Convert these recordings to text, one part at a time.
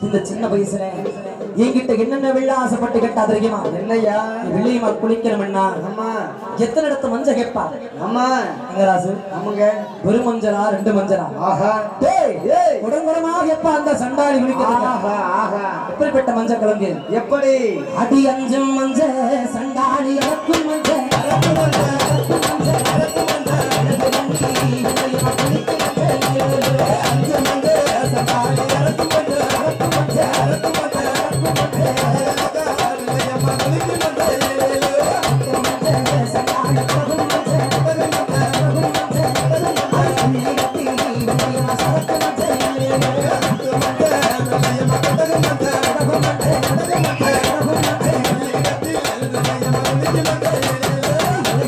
இந்த சின்ன வயசுல என்கிட்ட என்னென்ன வெள்ள ஆசைப்பட்டு கேட்டா தெரியுமா என்னய்யா வெள்ளியமா குளிக்கணும்னா ஆமா எத்தனை இடத்து மஞ்சள் கேட்பா ஆமா தங்கராசு ஆமாங்க ஒரு மஞ்சளா ரெண்டு மஞ்சளா ஆஹா டேய் ஏய் உடம்புடமா கேட்பா அந்த சண்டாளி குளிக்கிறது ஆஹா ஆஹா எப்படிப்பட்ட மஞ்சள் கிழங்கு எப்படி அடி அஞ்சும் மஞ்ச சண்டாளி அறக்கும் மஞ்ச அறக்கும் மஞ்ச, அறக்கும் மஞ்ச, அறக்கும் மஞ்ச, அழகு வண்டி, வெள்ளையம்மா குளிக்க மஞ்சள். அஞ்சும் மஞ்ச, சண்டாளி அறக்கும் மஞ்ச, அறக்கும் மஞ்ச, அறக்கும் மஞ்ச, அறக்கும் மஞ்ச, வெள்ளையம்மா குளிக்க மஞ்சள். அறக்கும் மஞ்ச, சண்டாளி அறக்கும் மஞ்ச, அறக்கும் மஞ்ச, அறக்கும் மஞ்ச, அறக்கும் மஞ்ச, அள்ளி கட்டி, வெள்ளையம்மா சரக்கு மஞ்சள். அறக்கும் மஞ்ச, வெள்ளையம்மா கட்டகு மஞ்ச, அறக்கும் மஞ்ச, அறக்கும் மஞ்ச, அறக்கும் மஞ்ச, அள்ளி கட்டி, வெள்ளையம்மா குளிக்க மஞ்சள்.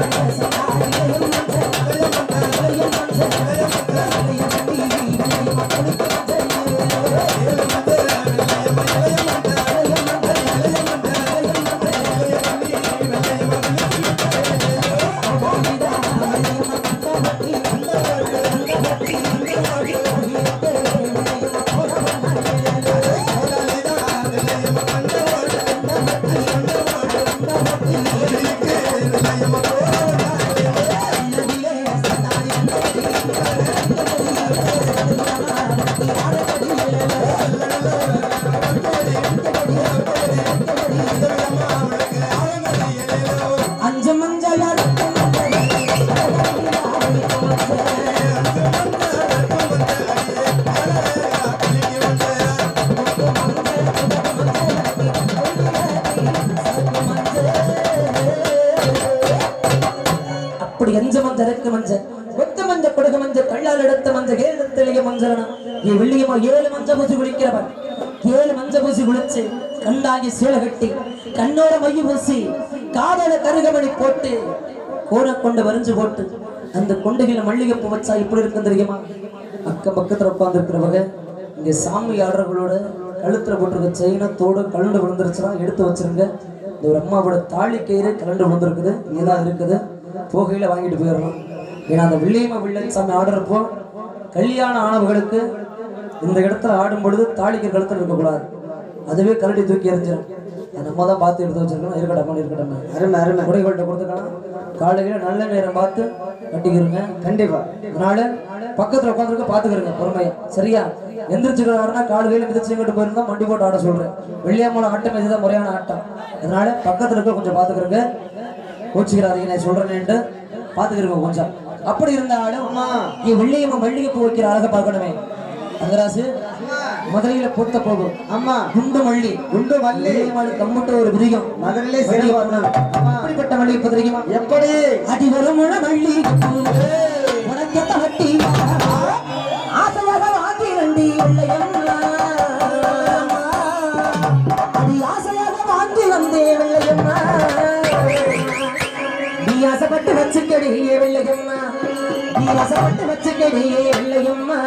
அஞ்சு மஞ்சள் அப்படி அஞ்சு மஞ்சள் இறக்கு மஞ்சள் ஒத்த மஞ்சள் கொடுக்க மஞ்சள் கள்ளால் எடுத்த மஞ்சள் ஏழத்திலேயே மஞ்சள் நீ வெள்ளியம்மா ஏழு மஞ்சள் பூசி குளிக்கிறவன் ஏழு மஞ்சள் பூசி குளிச்சு கண்டாங்கி சீலை கட்டி கண்ணோட மைய பூசி காதல கருகமணி போட்டு கோரை கொண்டு வரிஞ்சு போட்டு அந்த கொண்டுகளை மல்லிகைப்பூ வச்சா இப்படி இருக்கும் தெரியுமா அக்கம் பக்கத்துல உட்கார்ந்து இருக்கிறவங்க இங்க சாமி ஆடுறவங்களோட கழுத்துல போட்டிருக்க செயினை தோடு கலண்டு விழுந்துருச்சுன்னா எடுத்து வச்சிருங்க இந்த ஒரு அம்மாவோட தாலி கயிறு கலண்டு விழுந்திருக்குது இங்கதான் இருக்குது போகையில வாங்கிட்டு போயிடலாம் ஏன்னா அந்த வெள்ளியம்மா வில்லன் சாமி ஆடுறப்போ கல்யாணம் ஆனவர்களுக்கு இந்த இடத்துல ஆடும் பொழுது தாலிக்கு கழுத்துல இருக்கக்கூடாது அதுவே கரடி தூக்கி எறிஞ்சிடும் அது நம்ம தான் பார்த்து எடுத்து வச்சிருக்கணும் இருக்கட்டும் இருக்கட்டும் அருமை அருமை குடைகள்கிட்ட கொடுத்துக்கலாம் காலையில நல்ல நேரம் பார்த்து கட்டிக்கிறங்க கண்டிப்பா அதனால பக்கத்துல உட்காந்துருக்க பாத்துக்கிறங்க பொறுமையா சரியா எந்திரிச்சுக்கிறாருன்னா கால் கையில மிதிச்சு எங்கிட்டு போயிருந்தா மண்டி போட்டு ஆட சொல்றேன் வெள்ளியம்மோட ஆட்டம் இதுதான் முறையான ஆட்டம் அதனால பக்கத்துல இருக்க கொஞ்சம் பாத்துக்கிறங்க கோச்சிக்கிறாதீங்க நான் சொல்றேன்ட்டு பாத்துக்கிறங்க கொஞ்சம் அப்படி இருந்தாலும் ஆமா நீ வெள்ளியம்மன் வெள்ளிக்கு பூ வைக்கிற அழகை பார்க்கணுமே தங்கராசு முதலையில பூத்த போகும் ஆமா குண்டு மல்லி குண்டு மல்லி வெள்ளியம்மன் கம்முட்ட ஒரு விரியம் மதுரையிலே மல்லிகை சிறப்பு பூ. ஆமா அப்படிப்பட்ட மல்லி இப்ப தெரியுமா எப்படி அடி வருமுன மல்லி உனக்கு தட்டி ஆசையாக வாங்கி ரெண்டி வெள்ளையம்மா அடி ஆசையாக வாங்கி வந்தே வெள்ளையம்மா நீ ஆசைப்பட்டு வச்சுக்கடியே வெள்ளையம்மா நீ ஆசைப்பட்டு வச்சுக்கடியே வெள்ளையம்மா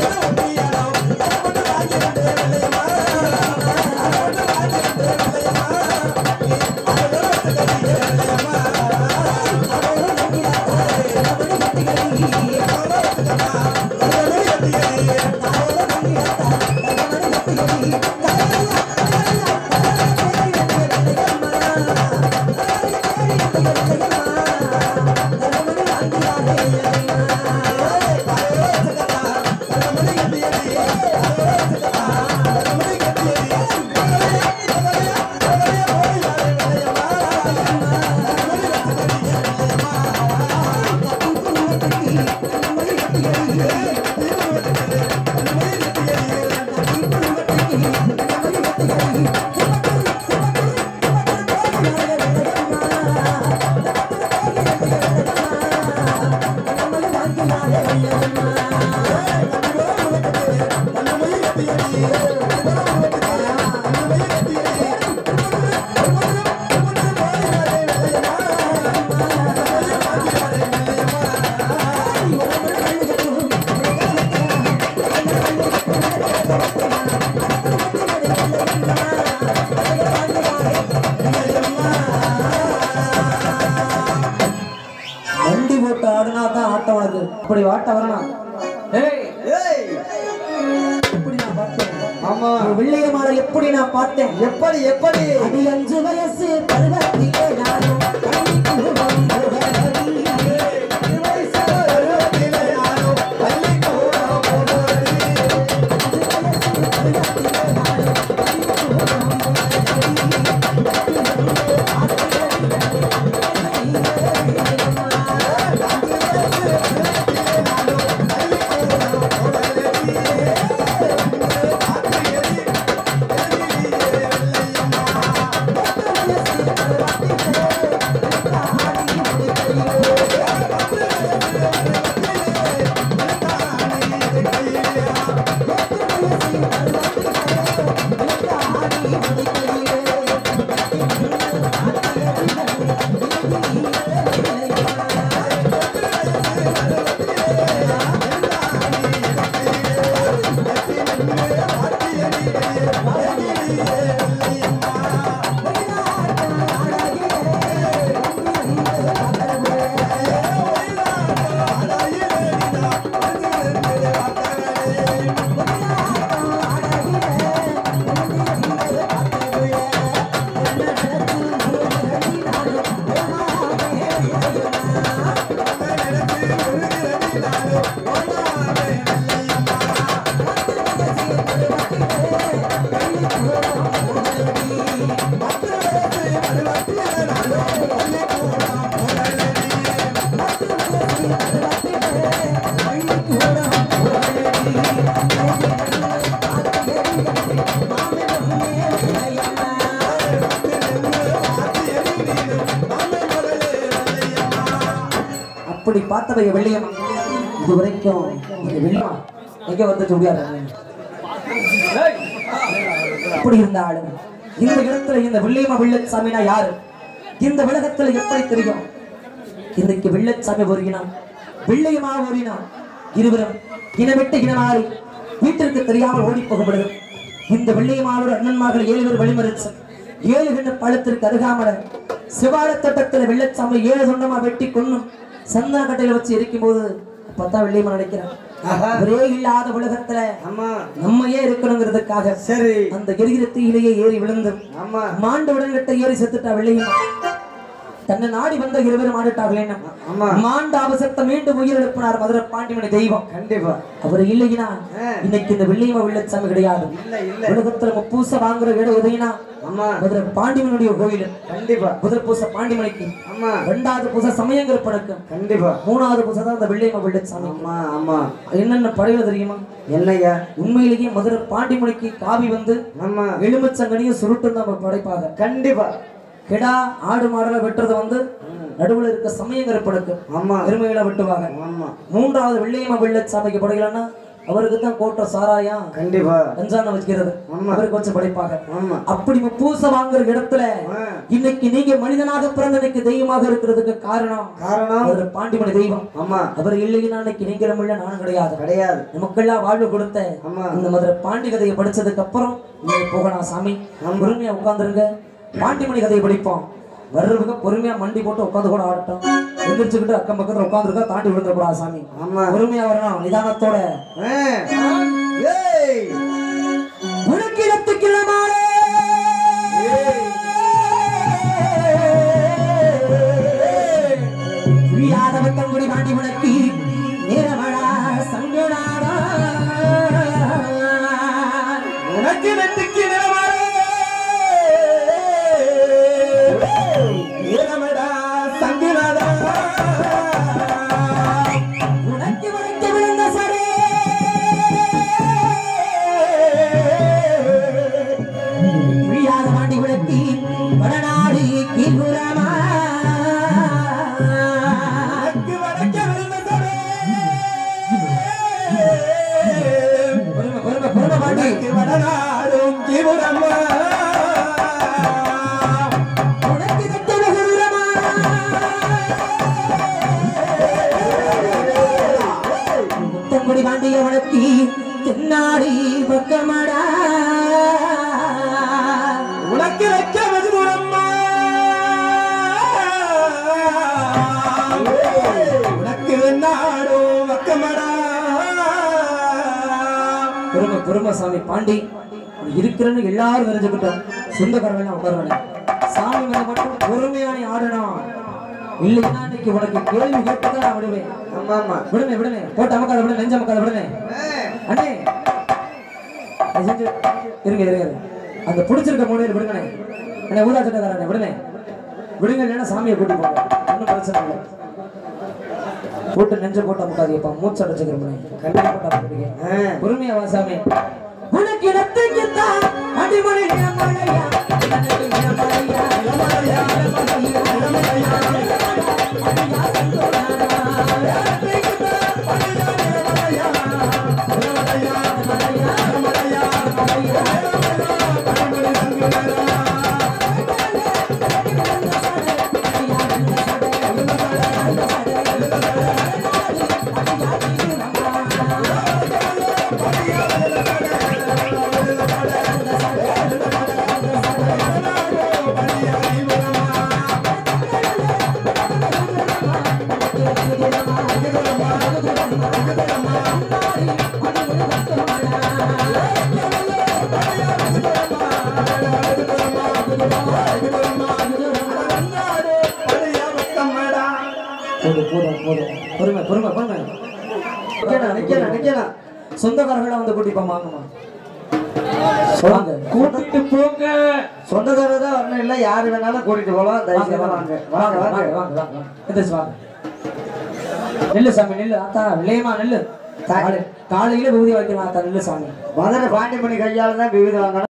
ஆ அப்படி வாட்ட வரணும் ஏய் ஏய் எப்படி நான் பார்த்தேன் ஆமா ஒரு வெள்ளையமாலை எப்படி நான் பார்த்தேன் எப்படி எப்படி அடி அஞ்சு வயசு பருவத்திலே நானும் கண்ணிக்குருவம் முகவரி. அப்படி பார்த்தவை வெள்ளையம்மா இது வரைக்கும் இந்த வெள்ளம் எங்க வந்துட்டு முடியாது அப்படி இருந்தாலும் இந்த இடத்துல இந்த வெள்ளையம்மா வெள்ளச்சாமினா யாரு இந்த உலகத்துல எப்படி தெரியும் இன்னைக்கு வெள்ளச்சாமி ஒருகினான் வெள்ளையமா ஓடினான் இருவரும் இனவிட்டு இனமாறி வீட்டிற்கு தெரியாமல் ஓடி போகப்படுது இந்த வெள்ளையமாவோட அண்ணன்மார்கள் ஏழு பேர் வழிமறிச்சு ஏழு கண்ணு பழத்திற்கு அருகாமல சிவால தோட்டத்துல வெள்ளச்சாமி ஏழு சொந்தமா வெட்டி கொன்னும் சந்தன கட்டையில வச்சு எரிக்கும் போது பார்த்தா வெள்ளையம்மா நினைக்கிறான் ஆஹா. ஒரே இல்லாத உலகத்துல ஆமா நம்மையே இருக்கணுங்கிறதுக்காக சரி அந்த எரிகிற தீயிலேயே ஏறி விழுந்து ஆமா மாண்டு உடன்கிட்ட ஏறி செத்துட்டா வெள்ளையம்மா தன்னை நாடி வந்த இருவரும் ஆடிட்டார்களே ஆமா மாண்ட அவசரத்தை மீண்டும் உயிர் எழுப்பினார் மதுரை பாண்டிமணி தெய்வம் கண்டிப்பா அவர் இல்லைனா ஆ. இன்னைக்கு இந்த வெள்ளையம்மா வெள்ளச்சாமி கிடையாது இல்ல இல்ல உலகத்துல முப்பூச வாங்குற இடம் எதைனா ஆமா மதுரை பாண்டிமனுடைய கோயில் கண்டிப்பா முதல் பூச பாண்டிமணிக்கு ஆமா ரெண்டாவது பூச சமயங்கிற பணக்கம் கண்டிப்பா மூணாவது பூசை தான் இந்த வெள்ளையம்மா வெள்ளச்சாமி ஆமா ஆமா என்னென்ன படையில தெரியுமா என்னய்யா உண்மையிலேயே மதுரை பாண்டிமணிக்கு காவி வந்து ஆமா எலுமிச்சங்கனியும் சுருட்டும் தான் நம்ம படைப்பாங்க கண்டிப்பா கிடா ஆடு மாடெல்லாம் வெட்டுறது வந்து நடுவுல இருக்க சமயங்கிற பணக்கம் ஆமா எருமைகளை வெட்டுவாங்க ஆமா மூன்றாவது வெள்ளையம்மா வெள்ளச்சாமிக்கு படைக்கலன்னா அவருக்கு தான் கோட்டை சாராயம் கண்டிப்பா கஞ்சான வச்சுக்கிறது ஆமா. அவருக்கு வச்சு படைப்பாங்க ஆமா அப்படி பூச வாங்குற இடத்துல ஆ. இன்னைக்கு நீங்க மனிதனாக பிறந்த இன்னைக்கு தெய்வமாக இருக்கிறதுக்கு காரணம் காரணம் அவர் பாண்டிமணி தெய்வம் ஆமா அவர் இல்லைன்னா இன்னைக்கு நீங்களும் இல்ல நானும் கிடையாது கிடையாது நமக்கெல்லாம் வாழ்வு கொடுத்த ஆமா இந்த மதுரை பாண்டி கதையை படிச்சதுக்கு அப்புறம் நீங்க போகலாம் சாமி பொறுமையா உட்காந்துருங்க பாண்டிமணி கதையை படிப்போம் வர்றவங்க பொறுமையா மண்டி போட்டு உட்காந்து கூட ஆடட்டும் எந்திரிச்சுக்கிட்டு அக்கம் பக்கத்துல உட்காந்துருக்கா தாண்டி விழுந்துடக்கூடாது சாமி ஆமா பொறுமையா வரணும் நிதானத்தோட ஆ. ஏய் உனக்கிடத்துக்கிழமாலே புரியாத வட்டங்குடி பாண்டி உனக்கு நிறமழா சங்கடாரா உனக்கு நெட்டுக்கு நிலமாறே நிலமடா சங்குநாதா உனக்கு உனக்கு விழுந்த சரே புரியாத பாண்டி உனக்கு வடநாடு கீழ்புறமா உனக்கு வடக்க விழுந்ததே பொறுமை பொறுமை பொறுமை பாண்டி உனக்கு வடநாடும் திபுரமா உனக்கு கட்ட வெகுரமா முத்தங்குடி பாண்டிய உனக்கு தென்னாடி பக்கமடா உனக்கு வைக்க வெகுரம்மா உனக்கு நாடும் வக்க பொறுமை பொறுமை சாமி பாண்டி நீ இருக்கிறன்னு எல்லாரும் தெரிஞ்சுக்கிட்டோம் சொந்தக்காரங்க உட்காருவானே சாமி மேல மட்டும் பொறுமையா நீ ஆடணும் இல்லைன்னா இன்னைக்கு உனக்கு கேள்வி கேட்டுதான் நான் விடுவேன் ஆமா ஆமா விடுனே விடுனே போட்டு அமக்காத விடுனே நெஞ்ச அமக்காத விடுனே அண்ணே அது செஞ்சு இருங்க இருங்க இருங்க. அந்த பிடிச்சிருக்க மூணு பேர் விடுங்கண்ணே அண்ணே ஊதா சட்டக்காரண்ணே விடுனே விடுங்க இல்லைன்னா சாமியை கூட்டி போங்க ஒன்றும் பிரச்சனை இல்லை போட்டு நெஞ்ச போட்டு அமுக்காதீங்கப்பா மூச்சு அடைச்சுக்கிறோம் கண்டிப்பா போட்டு அமுக்காதீங்க பொறுமையா வா சாமி உனக்கு இடத்துக்குத்தான் அடிமொழி நிலமலையா எனக்கு நிலமலையா நிலமலையா நிலமலையா நிலமலையா போதும் போதும் போதும் பொறுமை பொறுமை பொறுமை நிக்கணும் நிக்கணும் நிக்கணும் சொந்தக்காரங்களா வந்து கூட்டிப்போம் வாங்கம்மா வாங்க கூட்டிட்டு போங்க சொந்தக்காரர் தான் வரணும் இல்ல யாரு வேணாலும் கூட்டிட்டு போலாம் தயவு வாங்க செய்து வாங்க வாங்க வாங்க வாங்க வாங்க வாங்க வாங்க வாங்க எந்திரிச்சு வாங்க நெல்லு சாமி நெல்லு ஆத்தா விளையமா நெல்லு காலை- காலையில விபூதி வைக்கலாம் ஆத்தா நெல்லு சாமி மதுரை பாண்டிமணி கையால தான் விவித வாங்கணும்